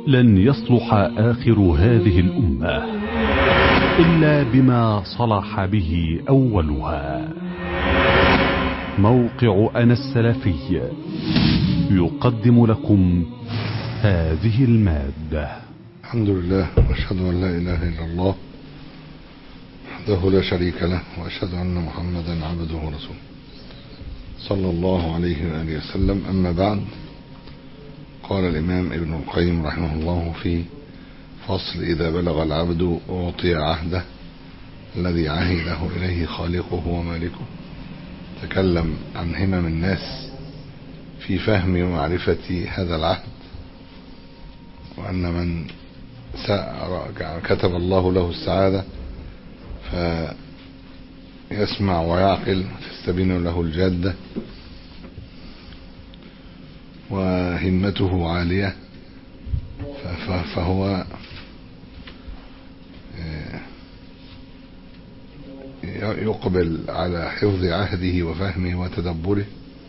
لن يصلح آخر هذه الأمة إلا بما صلح به أولها موقع أنا السلفي يقدم لكم هذه المادة الحمد لله واشهد ان لا اله الا الله وحده لا شريك له واشهد ان محمدا عبده ورسوله صلى الله عليه واله وسلم اما بعد قال الامام ابن القيم رحمه الله في فصل اذا بلغ العبد اعطي عهده الذي عهده اليه خالقه ومالكه تكلم عن همم الناس في فهم ومعرفه هذا العهد وان من كتب الله له السعادة فيسمع ويعقل تستبين له الجادة وهمته عالية فهو يقبل على حفظ عهده وفهمه وتدبره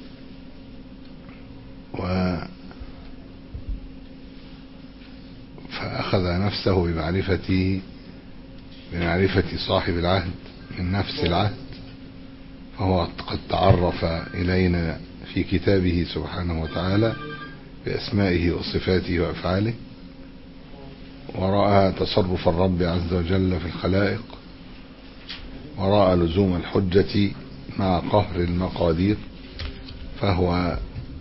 و فأخذ نفسه بمعرفة بمعرفة صاحب العهد من نفس العهد فهو قد تعرف إلينا في كتابه سبحانه وتعالى بأسمائه وصفاته وأفعاله ورأى تصرف الرب عز وجل في الخلائق ورأى لزوم الحجة مع قهر المقادير فهو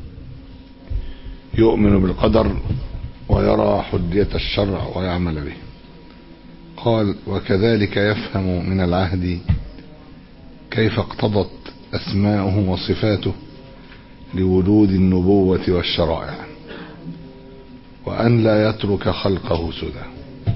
يؤمن بالقدر ويرى حجية الشرع ويعمل به قال وكذلك يفهم من العهد كيف اقتضت أسماؤه وصفاته لوجود النبوة والشرائع وأن لا يترك خلقه سدى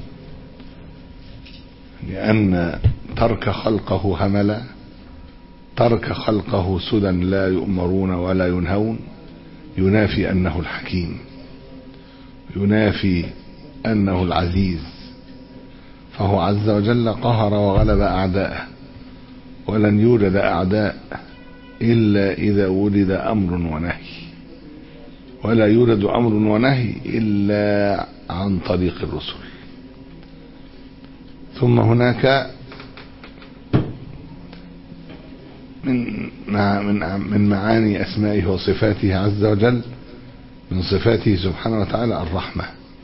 لأن ترك خلقه هملا ترك خلقه سدى لا يؤمرون ولا ينهون ينافي أنه الحكيم ينافي أنه العزيز فهو عز وجل قهر وغلب أعداءه ولن يوجد أعداء إلا إذا ولد أمر ونهي ولا يوجد أمر ونهي إلا عن طريق الرسل ثم هناك من من من معاني أسمائه وصفاته عز وجل من صفاته سبحانه وتعالى الرحمة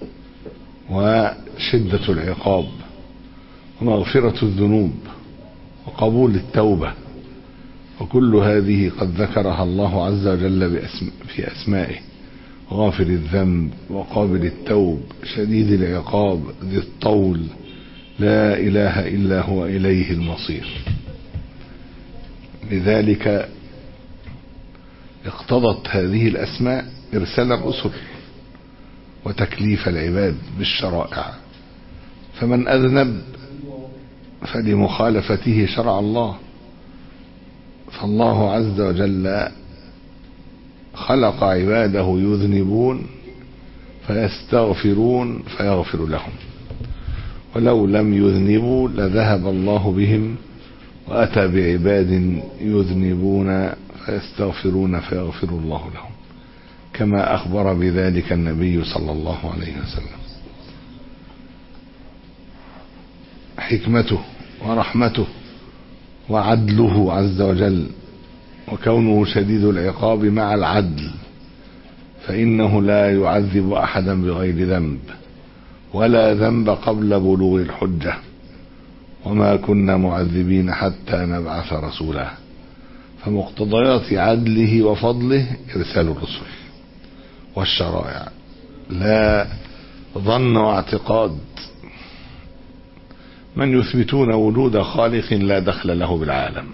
وشدة العقاب ومغفرة الذنوب وقبول التوبة وكل هذه قد ذكرها الله عز وجل بأسم في أسمائه غافر الذنب وقابل التوب شديد العقاب ذي الطول لا إله إلا هو إليه المصير لذلك اقتضت هذه الأسماء إرسال الرسل وتكليف العباد بالشرائع فمن أذنب فلمخالفته شرع الله فالله عز وجل خلق عباده يذنبون فيستغفرون فيغفر لهم ولو لم يذنبوا لذهب الله بهم وأتى بعباد يذنبون فيستغفرون فيغفر الله لهم كما أخبر بذلك النبي صلى الله عليه وسلم حكمته ورحمته وعدله عز وجل وكونه شديد العقاب مع العدل فإنه لا يعذب أحدا بغير ذنب ولا ذنب قبل بلوغ الحجة وما كنا معذبين حتى نبعث رسولا فمقتضيات عدله وفضله إرسال الرسل والشرائع لا ظن واعتقاد من يثبتون وجود خالق لا دخل له بالعالم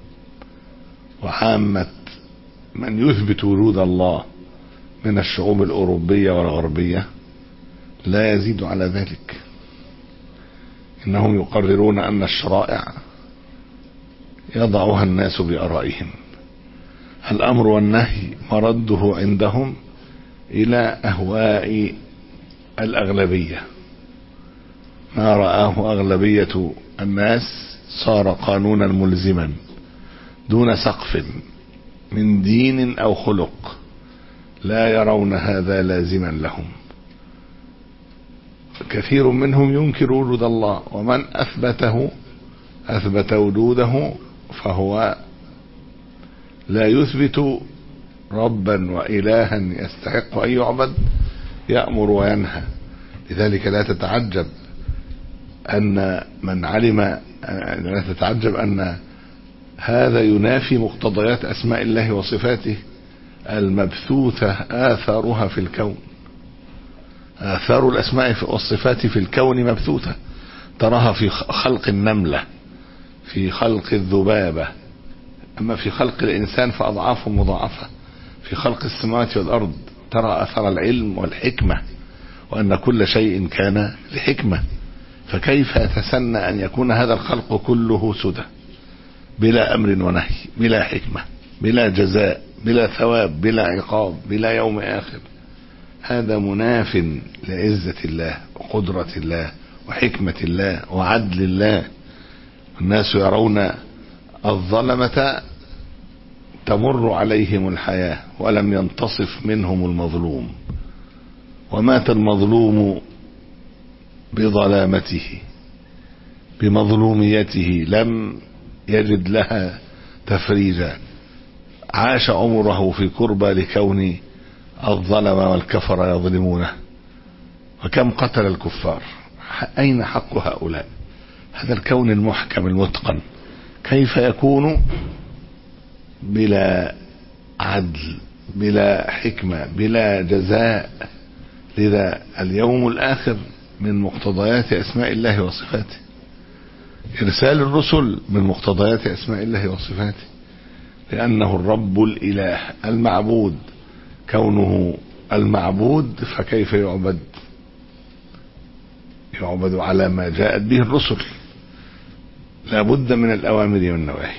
وعامة من يثبت وجود الله من الشعوب الأوروبية والغربية لا يزيد على ذلك إنهم يقررون أن الشرائع يضعها الناس بأرائهم الأمر والنهي مرده عندهم إلى أهواء الأغلبية ما رآه أغلبية الناس صار قانونا ملزما دون سقف من دين أو خلق لا يرون هذا لازما لهم كثير منهم ينكر وجود الله ومن أثبته أثبت وجوده فهو لا يثبت ربا وإلها يستحق أن يعبد يأمر وينهى لذلك لا تتعجب أن من علم لا تتعجب أن هذا ينافي مقتضيات أسماء الله وصفاته المبثوثة آثارها في الكون آثار الأسماء والصفات في الكون مبثوثة تراها في خلق النملة في خلق الذبابة أما في خلق الإنسان فأضعاف مضاعفة في خلق السماوات والأرض ترى أثر العلم والحكمة وأن كل شيء كان لحكمة فكيف يتسنى أن يكون هذا الخلق كله سدى بلا أمر ونهي بلا حكمة بلا جزاء بلا ثواب بلا عقاب بلا يوم آخر هذا مناف لعزة الله وقدرة الله وحكمة الله وعدل الله الناس يرون الظلمة تمر عليهم الحياة ولم ينتصف منهم المظلوم ومات المظلوم بظلامته بمظلوميته لم يجد لها تفريجا عاش عمره في كربة لكون الظلم والكفر يظلمونه وكم قتل الكفار أين حق هؤلاء هذا الكون المحكم المتقن كيف يكون بلا عدل بلا حكمة بلا جزاء لذا اليوم الآخر من مقتضيات أسماء الله وصفاته إرسال الرسل من مقتضيات أسماء الله وصفاته لأنه الرب الإله المعبود كونه المعبود فكيف يعبد يعبد على ما جاءت به الرسل لا بد من الأوامر والنواهي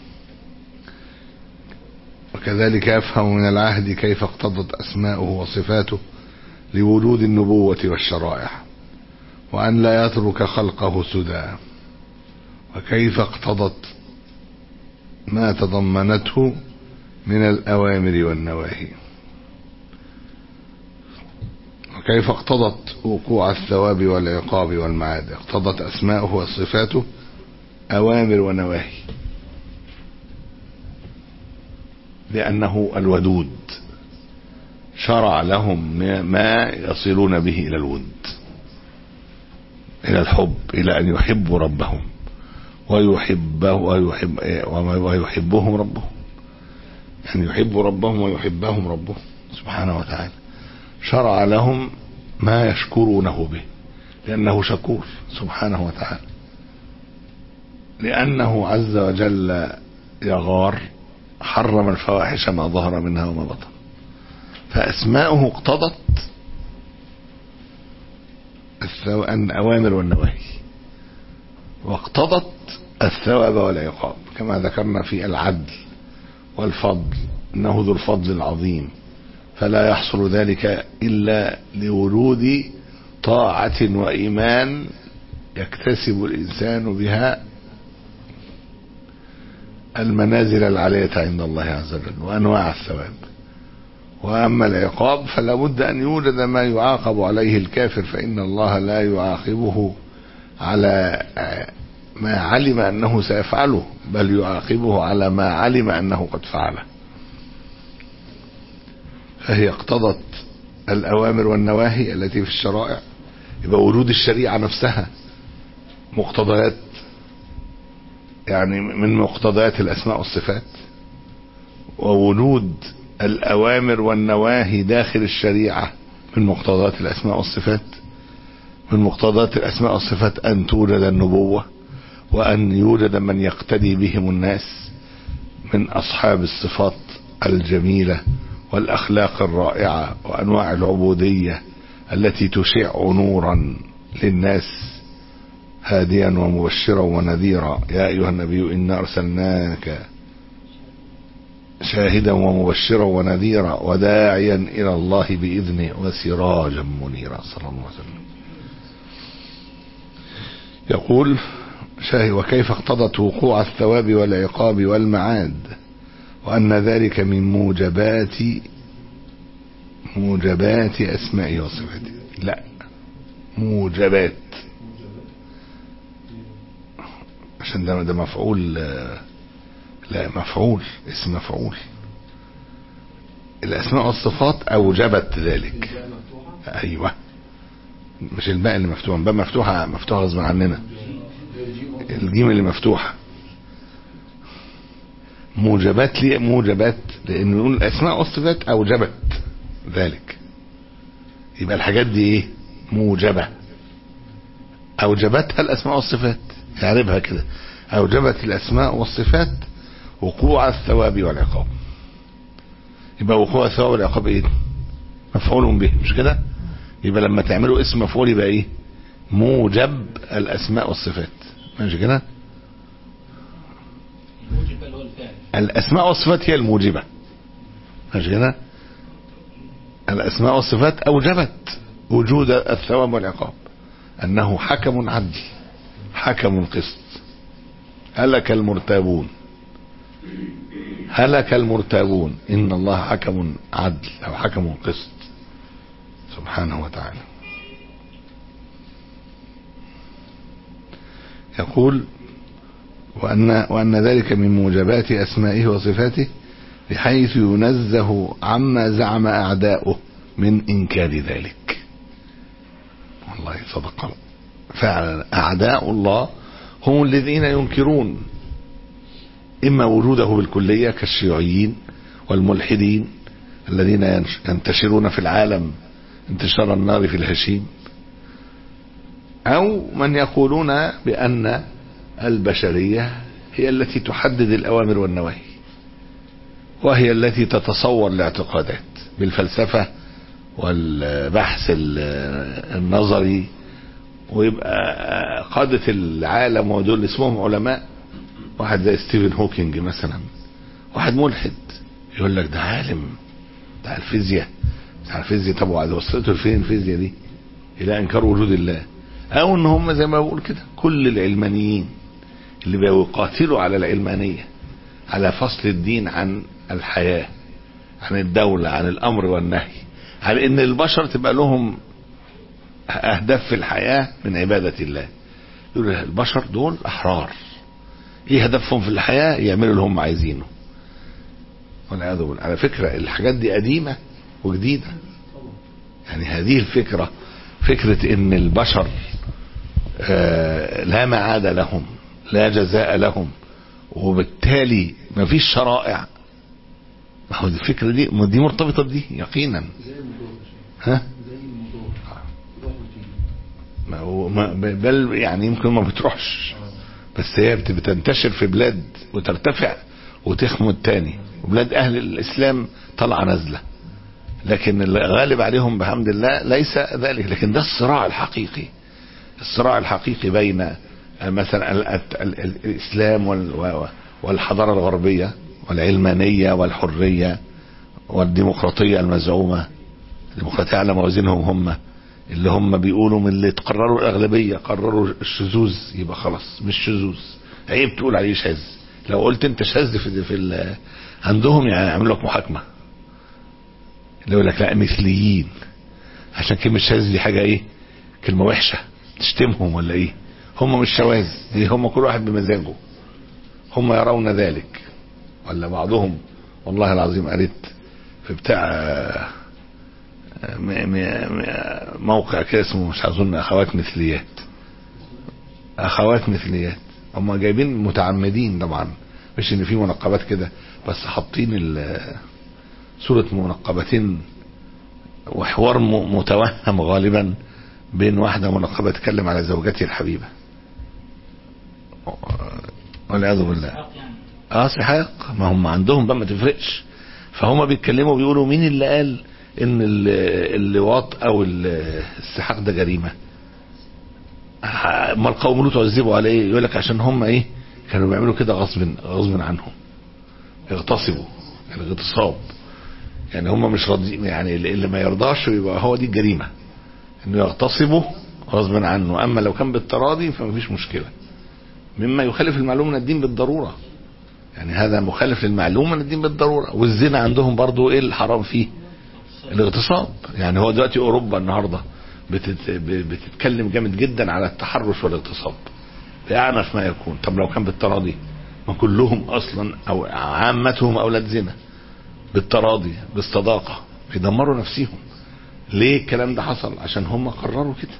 وكذلك يفهم من العهد كيف اقتضت أسماؤه وصفاته لوجود النبوة والشرائع وأن لا يترك خلقه سدى وكيف اقتضت ما تضمنته من الأوامر والنواهي وكيف اقتضت وقوع الثواب والعقاب والمعاد اقتضت أسماؤه وصفاته أوامر ونواهي لأنه الودود شرع لهم ما يصلون به إلى الود إلى الحب إلى أن يحبوا ربهم ويحبه ويحب ويحبهم ربهم أن يحبوا ربهم ويحبهم ربهم سبحانه وتعالى شرع لهم ما يشكرونه به لأنه شكور سبحانه وتعالى لأنه عز وجل يغار حرم الفواحش ما ظهر منها وما بطن فأسماؤه اقتضت الأوامر والنواهي واقتضت الثواب والعقاب كما ذكرنا في العدل والفضل انه ذو الفضل العظيم فلا يحصل ذلك الا لورود طاعه وايمان يكتسب الانسان بها المنازل العاليه عند الله عز وجل وانواع الثواب واما العقاب فلا بد ان يوجد ما يعاقب عليه الكافر فان الله لا يعاقبه على ما علم أنه سيفعله بل يعاقبه على ما علم أنه قد فعله فهي اقتضت الأوامر والنواهي التي في الشرائع يبقى وجود الشريعة نفسها مقتضيات يعني من مقتضيات الأسماء والصفات ووجود الأوامر والنواهي داخل الشريعة من مقتضيات الأسماء والصفات من مقتضيات الأسماء والصفات أن توجد النبوة وأن يوجد من يقتدي بهم الناس من أصحاب الصفات الجميلة والأخلاق الرائعة وأنواع العبودية التي تشع نورا للناس هاديا ومبشرا ونذيرا يا أيها النبي إنا أرسلناك شاهدا ومبشرا ونذيرا وداعيا إلى الله بإذنه وسراجا منيرا صلى الله عليه وسلم يقول شاهي وكيف اقتضت وقوع الثواب والعقاب والمعاد وأن ذلك من موجبات موجبات أسمائه وصفاته لا موجبات عشان ده ده مفعول آه، لا مفعول اسم مفعول الاسماء والصفات اوجبت ذلك ايوه مش الباء اللي مفتوحه الباء مفتوحه مفتوحه غصب عننا الجيم اللي مفتوحه موجبات ليه موجبات لان نقول الاسماء والصفات اوجبت ذلك يبقى الحاجات دي ايه موجبه اوجبتها الاسماء والصفات اعربها كده اوجبت الاسماء والصفات وقوع الثواب والعقاب يبقى وقوع الثواب والعقاب ايه مفعول به مش كده يبقى لما تعملوا اسم مفعول يبقى ايه موجب الاسماء والصفات ماشي كده الموجب اللي هو الفاعل الاسماء والصفات هي الموجبه ماشي كده الاسماء والصفات اوجبت وجود الثواب والعقاب انه حكم عدل حكم قسط هلك المرتابون هلك المرتابون ان الله حكم عدل او حكم قسط سبحانه وتعالى يقول وأن, وأن ذلك من موجبات أسمائه وصفاته بحيث ينزه عما زعم أعداؤه من إنكار ذلك والله صدق الله. فعلا أعداء الله هم الذين ينكرون إما وجوده بالكلية كالشيوعيين والملحدين الذين ينش- ينتشرون في العالم انتشار النار في الهشيم أو من يقولون بأن البشرية هي التي تحدد الأوامر والنواهي وهي التي تتصور الاعتقادات بالفلسفة والبحث ال- النظري ويبقى قادة العالم ودول اسمهم علماء واحد زي ستيفن هوكينج مثلا واحد ملحد يقول لك ده عالم بتاع الفيزياء بتاع الفيزياء طب وعد وصلته لفين الفيزياء دي الى انكار وجود الله او ان هم زي ما بقول كده كل العلمانيين اللي بيقاتلوا على العلمانية على فصل الدين عن الحياة عن الدولة عن الامر والنهي على ان البشر تبقى لهم اهداف في الحياة من عبادة الله يقول البشر دول احرار ايه هدفهم في الحياة يعملوا اللي هم عايزينه والعياذ بالله على فكرة الحاجات دي قديمة وجديدة يعني هذه الفكرة فكرة ان البشر آه، لا معاد لهم لا جزاء لهم وبالتالي ما فيش شرائع ما هو دي الفكرة دي ما دي مرتبطة بدي يقينا زي الموضوع ها زي الموضوع روح وتيجي ما هو ما بل يعني يمكن ما بتروحش بس هي بت- بتنتشر في بلاد وترتفع وتخمد تاني وبلاد اهل الاسلام طالعه نازله لكن الغالب عليهم بحمد الله ليس ذلك لكن ده الصراع الحقيقي الصراع الحقيقي بين آه، مثلا ال- ال- ال- ال- الاسلام وال- و- والحضاره الغربيه والعلمانيه والحريه والديمقراطيه المزعومه الديمقراطيه على موازينهم هم اللي هم بيقولوا من اللي تقرروا الاغلبيه قرروا الشذوذ يبقى خلاص مش شذوذ عيب تقول عليه شاذ لو قلت انت شاذ في في ال- عندهم يعني يعملوا لك محاكمه اللي يقول لك لا مثليين عشان كلمه شاذ دي حاجه ايه كلمه وحشه تشتمهم ولا ايه هم مش شواذ دي هم كل واحد بمزاجه هم يرون ذلك ولا بعضهم والله العظيم قريت في بتاع آه، م- م- م- موقع كده اسمه مش اظن اخوات مثليات اخوات مثليات هم جايبين متعمدين طبعا مش ان في منقبات كده بس حاطين ال- صورة منقبتين وحوار م- متوهم غالبا بين واحدة منقبة تتكلم على زوجتي الحبيبة والعياذ بالله حق يعني اه سحاق ما هم عندهم بقى ما تفرقش فهم بيتكلموا بيقولوا مين اللي قال ان ال- اللواط او ال- السحاق ده جريمه ما القوم له تعذبوا على ايه يقول لك عشان هم ايه كانوا بيعملوا كده غصب غصب عنهم يغتصبوا الاغتصاب يعني هم مش راضيين يعني اللي اللي ما يرضاش يبقى هو دي الجريمه انه يغتصبوا غصب عنه اما لو كان بالتراضي فما فيش مشكله مما يخالف المعلوم من الدين بالضروره يعني هذا مخالف للمعلوم من الدين بالضروره والزنا عندهم برضو ايه الحرام فيه الاغتصاب يعني هو دلوقتي اوروبا النهارده بتت... ب- بتتكلم جامد جدا على التحرش والاغتصاب بأعنف ما يكون طب لو كان بالتراضي ما كلهم اصلا او عامتهم اولاد زنا بالتراضي بالصداقه بيدمروا نفسهم ليه الكلام ده حصل عشان هم قرروا كده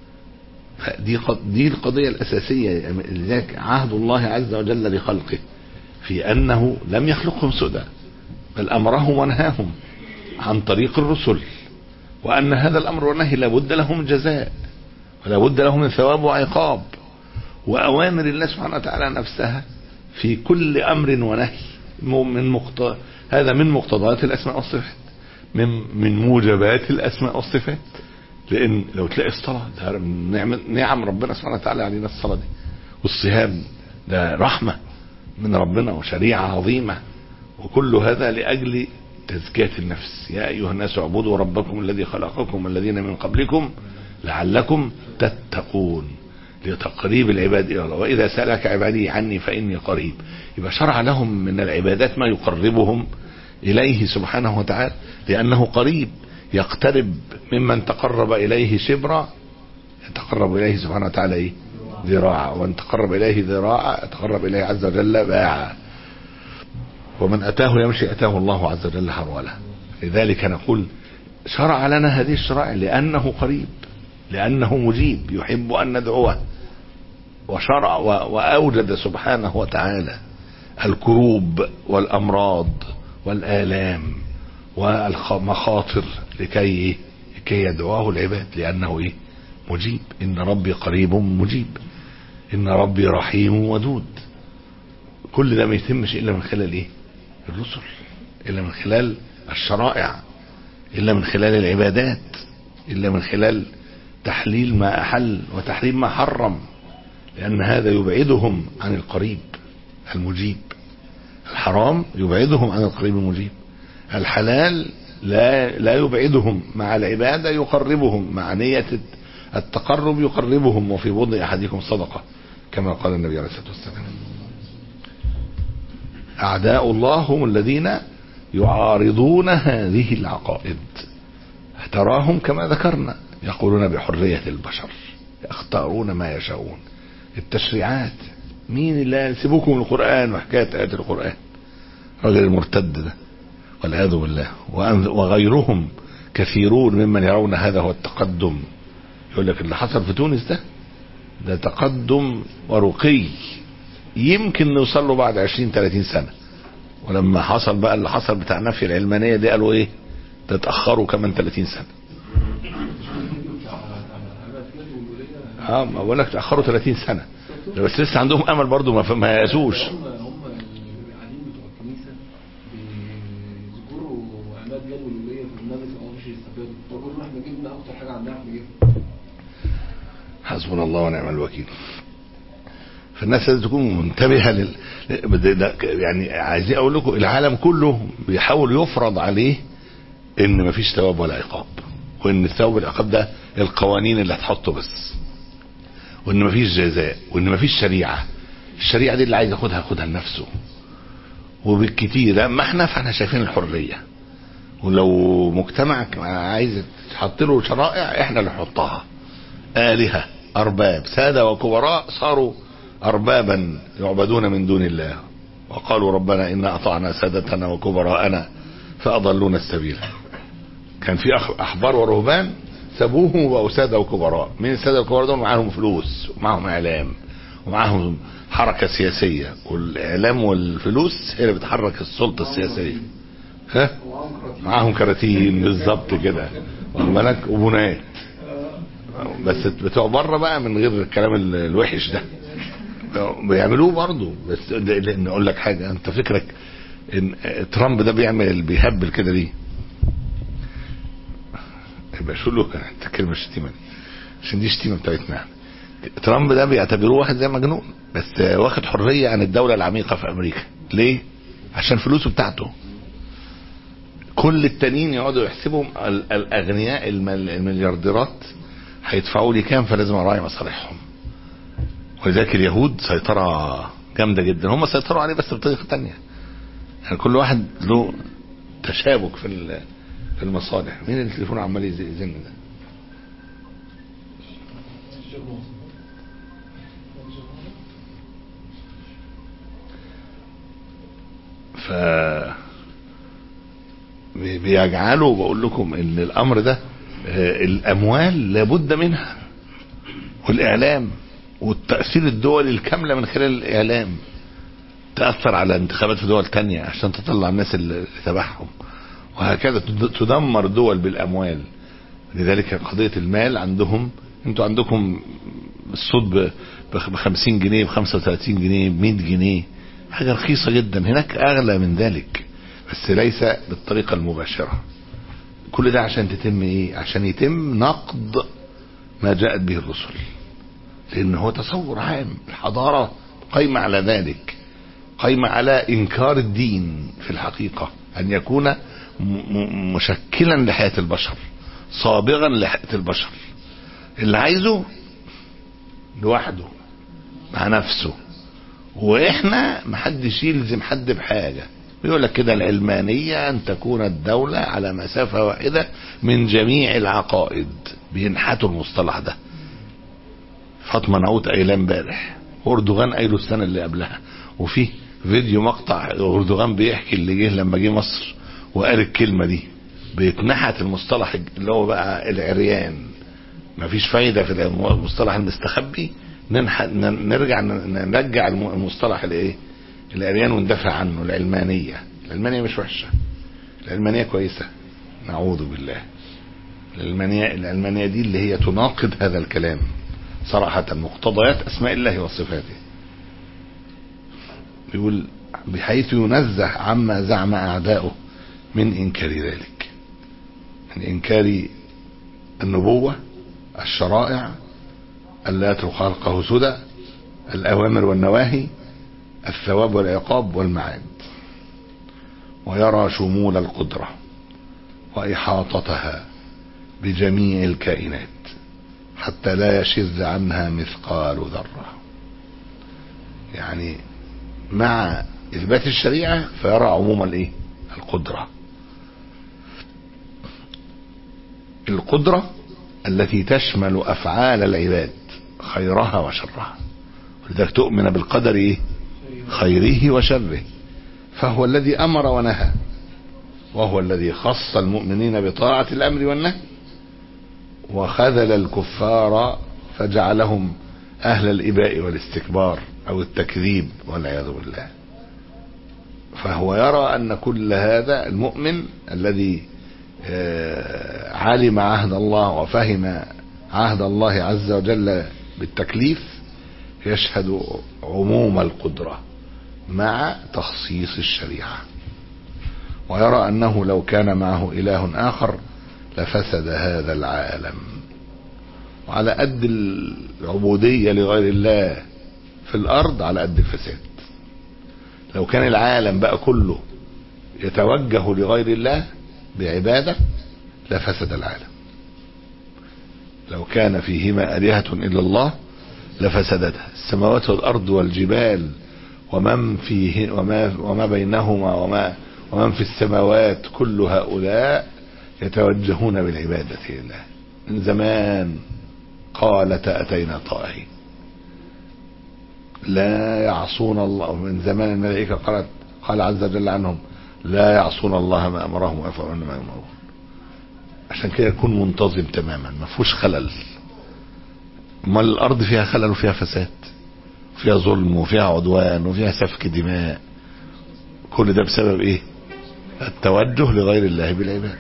دي قد- دي القضيه الاساسيه لذلك عهد الله عز وجل لخلقه في انه لم يخلقهم سدى بل امرهم ونهاهم عن طريق الرسل وان هذا الامر والنهي لابد له من جزاء ولا بد له من ثواب وعقاب واوامر الله سبحانه وتعالى نفسها في كل امر ونهي م- من مقت... هذا من مقتضيات الاسماء والصفات من من موجبات الاسماء والصفات لان لو تلاقي الصلاه ده نعم نعم ربنا سبحانه وتعالى علينا الصلاه دي والصيام ده رحمه من ربنا وشريعه عظيمه وكل هذا لاجل تزكيه النفس يا ايها الناس اعبدوا ربكم الذي خلقكم والذين من قبلكم لعلكم تتقون لتقريب العباد الى الله واذا سالك عبادي عني فاني قريب يبقى شرع لهم من العبادات ما يقربهم اليه سبحانه وتعالى لانه قريب يقترب ممن تقرب اليه شبرا يتقرب اليه سبحانه وتعالى ايه ذراعا وان تقرب اليه ذراعا تقرب اليه عز وجل باعا ومن اتاه يمشي اتاه الله عز وجل حرولا لذلك نقول شرع لنا هذه الشرائع لانه قريب لانه مجيب يحب ان ندعوه وشرع و- واوجد سبحانه وتعالى الكروب والامراض والالام والمخاطر لكي لكي يدعوه العباد لانه ايه مجيب ان ربي قريب مجيب ان ربي رحيم ودود كل ده ما يتمش الا من خلال ايه الرسل الا من خلال الشرائع الا من خلال العبادات الا من خلال تحليل ما احل وتحريم ما حرم لان هذا يبعدهم عن القريب المجيب الحرام يبعدهم عن القريب المجيب الحلال لا لا يبعدهم مع العباده يقربهم مع نيه التقرب يقربهم وفي بضع احدكم صدقه كما قال النبي عليه الصلاه والسلام اعداء الله هم الذين يعارضون هذه العقائد تراهم كما ذكرنا يقولون بحريه البشر يختارون ما يشاءون التشريعات مين اللي سيبوكم من القرآن وحكاية آيات القرآن الراجل المرتد ده والعياذ بالله وأن- وغيرهم كثيرون ممن يرون هذا هو التقدم يقول لك اللي حصل في تونس ده ده تقدم ورقي يمكن نوصل له بعد 20 30 سنة ولما حصل بقى اللي حصل بتاع نفي العلمانية دي قالوا ايه ده اتأخروا كمان 30 سنة اه ما بقول لك تأخروا 30 سنة ده بس لسه عندهم امل برضو ما ما يأسوش هم هم القاعدين بتوع الكنيسه بيذكروا عماد جاب الوليه في المجلس او مش يستفادوا فبيقولوا احنا جبنا اكتر حاجه عندنا احنا جبنا حسبنا الله ونعم الوكيل فالناس لازم تكون منتبهه لل... ده- ده- يعني عايزين اقول لكم العالم كله بيحاول يفرض عليه ان مفيش ثواب ولا عقاب وان الثواب والعقاب ده القوانين اللي هتحطه بس وان مفيش جزاء وان مفيش شريعه الشريعه دي اللي عايز ياخدها ياخدها لنفسه وبالكتير اما احنا فاحنا شايفين الحريه ولو مجتمع عايز تحط له شرائع احنا اللي نحطها آلهة أرباب سادة وكبراء صاروا أربابا يعبدون من دون الله وقالوا ربنا إنا أطعنا سادتنا وكبراءنا فأضلونا السبيل كان في أخ- أحبار ورهبان سابوهم وبقوا سادة وكبراء من السادة والكبراء دول معاهم فلوس ومعاهم إعلام ومعاهم حركة سياسية والإعلام والفلوس هي اللي بتحرك السلطة السياسية ها معاهم كراتين بالظبط كده واخد بالك وبنات بس بتوع بره بقى من غير الكلام ال- الوحش ده بيعملوه برضه بس ده- لان اقول لك حاجه انت فكرك ان ترامب ده بيعمل بيهبل كده ليه؟ يبقى شو له انت كلمه الشتيمه دي عشان دي شتيمه بتاعتنا ترامب ده بيعتبروه واحد زي مجنون بس واخد حريه عن الدوله العميقه في امريكا ليه؟ عشان فلوسه بتاعته كل التانيين يقعدوا يحسبوا ال- الاغنياء المل- المليارديرات هيدفعوا لي كام فلازم اراعي مصالحهم ولذلك اليهود سيطرة جامدة جدا هم سيطروا عليه بس بطريقة تانية يعني كل واحد له تشابك في ال- في المصالح مين التليفون عمال يز- يزن ده ف بي- بيجعلوا بقول لكم ان الامر ده آه، الاموال لابد منها والاعلام والتاثير الدولي الكامله من خلال الاعلام تاثر على انتخابات في دول تانية عشان تطلع الناس اللي تبعهم وهكذا تد- تدمر دول بالاموال لذلك قضيه المال عندهم انتوا عندكم الصوت ب ب 50 جنيه ب 35 جنيه ب 100 جنيه حاجه رخيصه جدا هناك اغلى من ذلك بس ليس بالطريقه المباشره كل ده عشان تتم ايه عشان يتم نقد ما جاءت به الرسل لان هو تصور عام الحضاره قايمه على ذلك قايمه على انكار الدين في الحقيقه ان يكون م- م- مشكلا لحياه البشر صابغا لحياه البشر اللي عايزه لوحده مع نفسه واحنا محدش يلزم حد بحاجه بيقول لك كده العلمانيه ان تكون الدوله على مسافه واحده من جميع العقائد بينحتوا المصطلح ده فاطمه نعوت قايله امبارح واردوغان قايله السنه اللي قبلها وفي فيديو مقطع اردوغان بيحكي اللي جه لما جه مصر وقال الكلمه دي بيتنحت المصطلح اللي هو بقى العريان مفيش فايده في المصطلح المستخبي ننح... ن- نرجع ن- نرجع الم- المصطلح الايه العريان وندافع عنه العلمانيه العلمانيه مش وحشه العلمانيه كويسه نعوذ بالله العلمانيه العلمانيه دي اللي هي تناقض هذا الكلام صراحه مقتضيات اسماء الله وصفاته يقول بحيث ينزه عما زعم اعداؤه من انكار ذلك من انكار النبوه الشرائع ألا يترك خلقه سدى الأوامر والنواهي الثواب والعقاب والمعاد ويرى شمول القدرة وإحاطتها بجميع الكائنات حتى لا يشذ عنها مثقال ذرة يعني مع إثبات الشريعة فيرى عموم الإيه؟ القدرة القدرة التي تشمل أفعال العباد خيرها وشرها ولذلك تؤمن بالقدر إيه؟ خيره وشره فهو الذي أمر ونهى وهو الذي خص المؤمنين بطاعة الأمر والنهي وخذل الكفار فجعلهم أهل الإباء والاستكبار أو التكذيب والعياذ بالله فهو يرى أن كل هذا المؤمن الذي آه، علم عهد الله وفهم عهد الله عز وجل بالتكليف يشهد عموم القدرة مع تخصيص الشريعة ويرى أنه لو كان معه إله آخر لفسد هذا العالم وعلى قد العبودية لغير الله في الأرض على قد الفساد لو كان العالم بقى كله يتوجه لغير الله بعبادة لفسد العالم لو كان فيهما آلهة إلا الله لفسدتها السماوات والأرض والجبال ومن فيه وما وما بينهما وما ومن في السماوات كل هؤلاء يتوجهون بالعبادة لله من زمان قالت أتينا طائعين لا يعصون الله من زمان الملائكة قالت قال عز وجل عنهم لا يعصون الله ما أمرهم ويفعلون ما يؤمرون عشان كده يكون منتظم تماما ما فيهوش خلل امال الارض فيها خلل وفيها فساد فيها ظلم وفيها عدوان وفيها سفك دماء كل ده بسبب ايه التوجه لغير الله بالعباد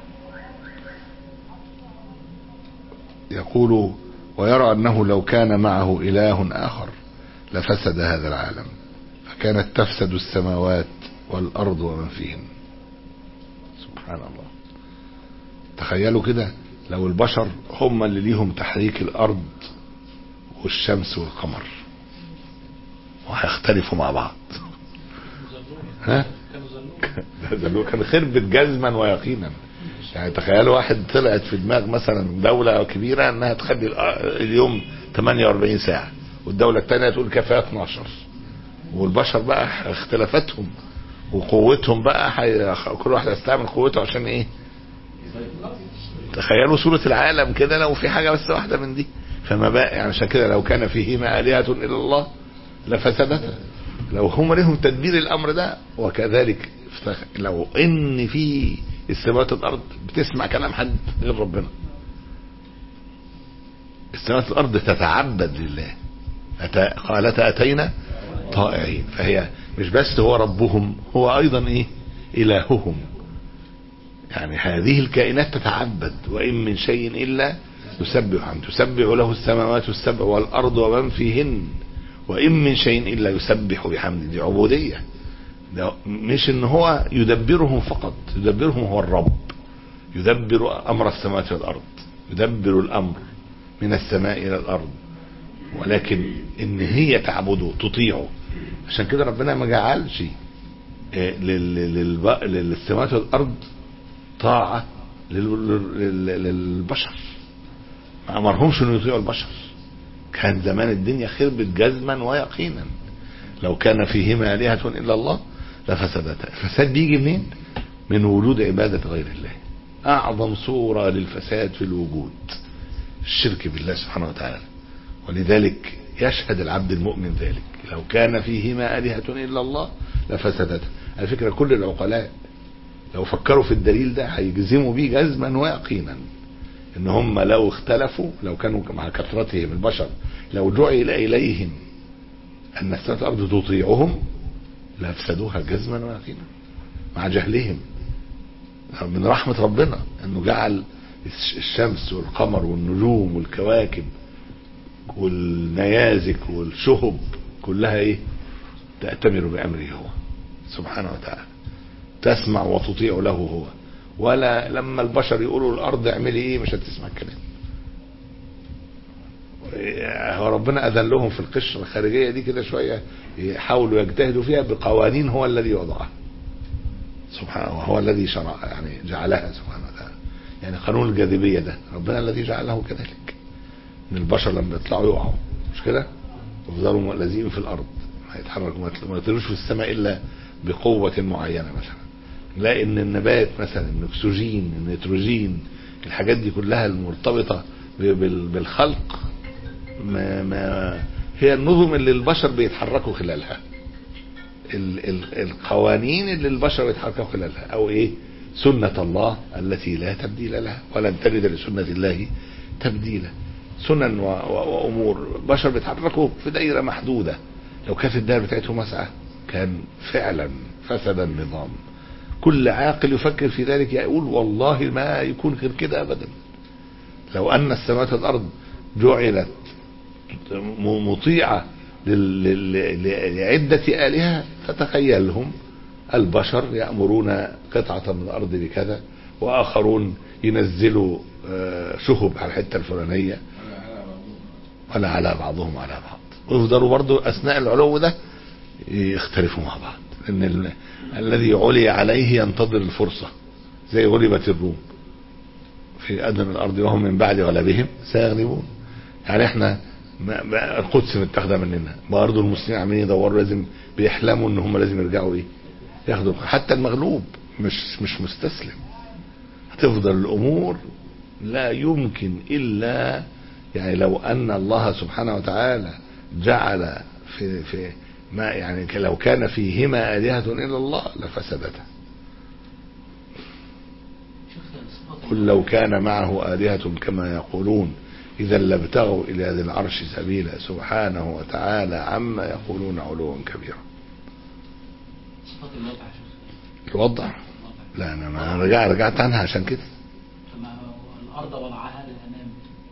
يقول ويرى انه لو كان معه اله اخر لفسد هذا العالم فكانت تفسد السماوات والارض ومن فيهن سبحان الله تخيلوا كده لو البشر هم اللي ليهم تحريك الارض والشمس والقمر وهيختلفوا مع بعض ها ده كان خربت جزما ويقينا يعني تخيلوا واحد طلعت في دماغ مثلا دولة كبيرة انها تخلي اليوم 48 ساعة والدولة الثانية تقول كفاية 12 والبشر بقى اختلافاتهم وقوتهم بقى حي... كل واحد يستعمل قوته عشان ايه تخيلوا صورة العالم كده لو في حاجة بس واحدة من دي فما بقى يعني عشان كده لو كان فيهما آلهة إلا الله لفسدتا لو هم لهم تدبير الامر ده وكذلك افتخ- لو ان في السماوات والارض بتسمع كلام حد غير ربنا السماوات والارض تتعبد لله أتى قالتا اتينا طائعين فهي مش بس هو ربهم هو ايضا ايه الههم يعني هذه الكائنات تتعبد وان من شيء الا يسبح حمده تسبح له السماوات السبع والارض ومن فيهن وان من شيء الا يسبح بحمده دي عبوديه ده مش ان هو يدبرهم فقط يدبرهم هو الرب يدبر امر السماوات والارض يدبر الامر من السماء الى الارض ولكن ان هي تعبده تطيعه عشان كده ربنا ما جعلش آه، لل- للب- للسماوات والارض طاعه لل- لل- للبشر ما امرهمش انه يطيعوا البشر كان زمان الدنيا خربت جزما ويقينا لو كان فيهما آلهة إلا الله لفسدتا الفساد بيجي منين من وجود عبادة غير الله أعظم صورة للفساد في الوجود الشرك بالله سبحانه وتعالى ولذلك يشهد العبد المؤمن ذلك لو كان فيهما آلهة إلا الله لفسدتا على فكرة كل العقلاء لو فكروا في الدليل ده هيجزموا بيه جزما ويقينا ان هم لو اختلفوا لو كانوا مع كثرتهم البشر لو جعل اليهم ان السماوات والارض تطيعهم لافسدوها جزما ويقينا مع جهلهم من رحمة ربنا انه جعل الش- الشمس والقمر والنجوم والكواكب والنيازك والشهب كلها ايه تأتمر بأمره هو سبحانه وتعالى تسمع وتطيع له هو ولا لما البشر يقولوا الارض اعملي ايه مش هتسمع الكلام هو ربنا اذن لهم في القشره الخارجيه دي كده شويه يحاولوا يجتهدوا فيها بقوانين هو الذي وضعها سبحانه وهو الذي شرع يعني جعلها سبحانه وتعالى يعني قانون الجاذبيه ده ربنا الذي جعله كذلك ان البشر لما يطلعوا يقعوا مش كده يفضلوا لازقين في الارض ما يتحركوا ما يطل- ما يطيروش في السماء الا بقوه معينه مثلا نلاقي ان النبات مثلا الاكسجين النيتروجين الحاجات دي كلها المرتبطه ب- بال- بالخلق ما ما هي النظم اللي البشر بيتحركوا خلالها ال ال القوانين اللي البشر يتحركوا خلالها او ايه سنة الله التي لا تبديل لها ولن تجد لسنة الله تبديلا سنن و و وامور بشر بيتحركوا في دائرة محدودة لو كانت الدائرة بتاعتهم واسعة كان فعلا فسد النظام كل عاقل يفكر في ذلك يقول والله ما يكون غير كده ابدا لو ان السماوات والارض جعلت م- مطيعة لل- لل- ل- لعدة آلهة فتخيلهم البشر يأمرون قطعة من الأرض بكذا وآخرون ينزلوا آه، شهب على الحتة الفلانية ولا على بعضهم على بعض ويفضلوا برضو أثناء العلو ده يختلفوا مع بعض لأن ال- الذي علي عليه ينتظر الفرصة زي غلبت الروم في أدنى الأرض وهم من بعد غلبهم سيغلبون يعني احنا ما ما القدس متاخده مننا برضه المسلمين عمالين يدوروا لازم بيحلموا ان هم لازم يرجعوا ايه ياخدوا حتى المغلوب مش مش مستسلم هتفضل الامور لا يمكن الا يعني لو ان الله سبحانه وتعالى جعل في في ما يعني لو كان فيهما آلهة إلا الله لفسدتا قل لو كان معه آلهة كما يقولون إذا لابتغوا إلى ذي العرش سبيلا سبحانه وتعالى عما يقولون علوا كبيرا صفات الوضع يا شيخ الوضع الوضع. لا أنا ما رجع رجعت عنها عشان كده كما الأرض وضعها للأنام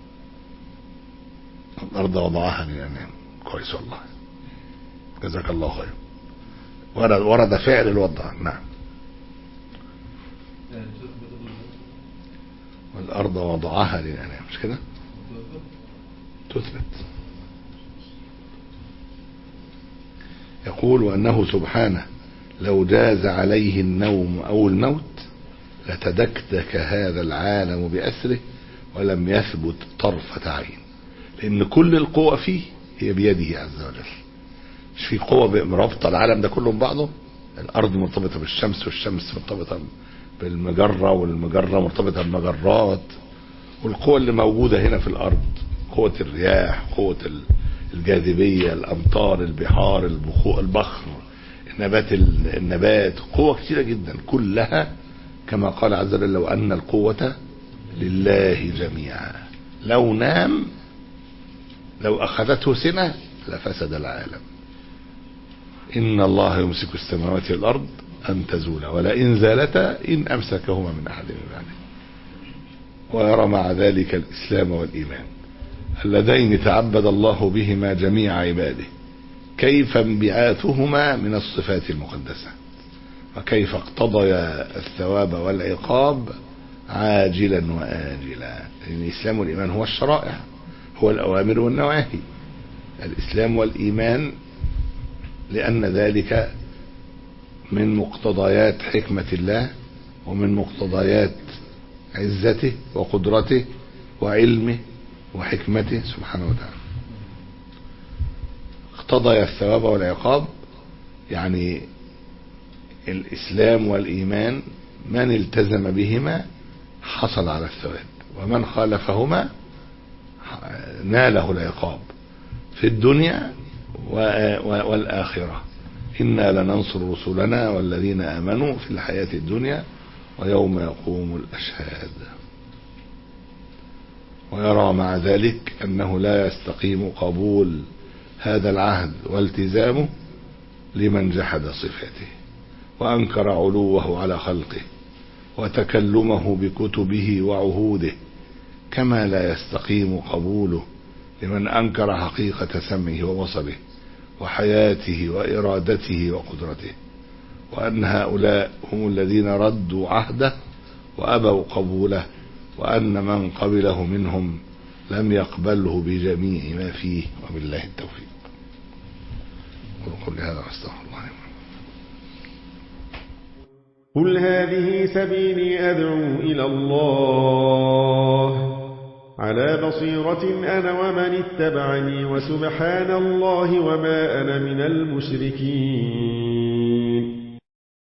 الأرض وضعها للأنام كويس والله جزاك الله خير ورد, ورد فعل الوضع نعم والأرض وضعها للأنام مش كده تثبت يقول وأنه سبحانه لو جاز عليه النوم أو الموت لتدكدك هذا العالم بأسره ولم يثبت طرفة عين لأن كل القوة فيه هي بيده عز وجل مش في قوة مرابطة العالم ده كله ببعضه الأرض مرتبطة بالشمس والشمس مرتبطة بالمجرة والمجرة مرتبطة بالمجرات والقوة اللي موجودة هنا في الأرض قوة الرياح قوة ال- الجاذبية الأمطار البحار البخو البخر النبات النبات قوة كثيرة جدا كلها كما قال عز وجل لو أن القوة لله جميعا لو نام لو أخذته سنة لفسد العالم إن الله يمسك السماوات والأرض أن تزولا ولئن زالتا إن أمسكهما من أحد من بعده ويرى مع ذلك الإسلام والإيمان اللذين تعبد الله بهما جميع عباده كيف انبعاثهما من الصفات المقدسة وكيف اقتضيا الثواب والعقاب عاجلا وآجلا لأن الإسلام والإيمان هو الشرائع هو الأوامر والنواهي الإسلام والإيمان لأن ذلك من مقتضيات حكمة الله ومن مقتضيات عزته وقدرته وعلمه وحكمته سبحانه وتعالى اقتضي الثواب والعقاب يعني الإسلام والإيمان من التزم بهما حصل على الثواب ومن خالفهما ناله العقاب في الدنيا والآخرة إنا لننصر رسلنا والذين آمنوا في الحياة الدنيا ويوم يقوم الأشهاد ويرى مع ذلك أنه لا يستقيم قبول هذا العهد والتزامه لمن جحد صفاته وأنكر علوه على خلقه وتكلمه بكتبه وعهوده كما لا يستقيم قبوله لمن أنكر حقيقة سمعه وبصره وحياته وإرادته وقدرته وأن هؤلاء هم الذين ردوا عهده وأبوا قبوله وأن من قبله منهم لم يقبله بجميع ما فيه وبالله التوفيق قل هذا واستغفر الله قل هذه سبيلي أدعو إلى الله على بصيرة أنا ومن اتبعني وسبحان الله وما أنا من المشركين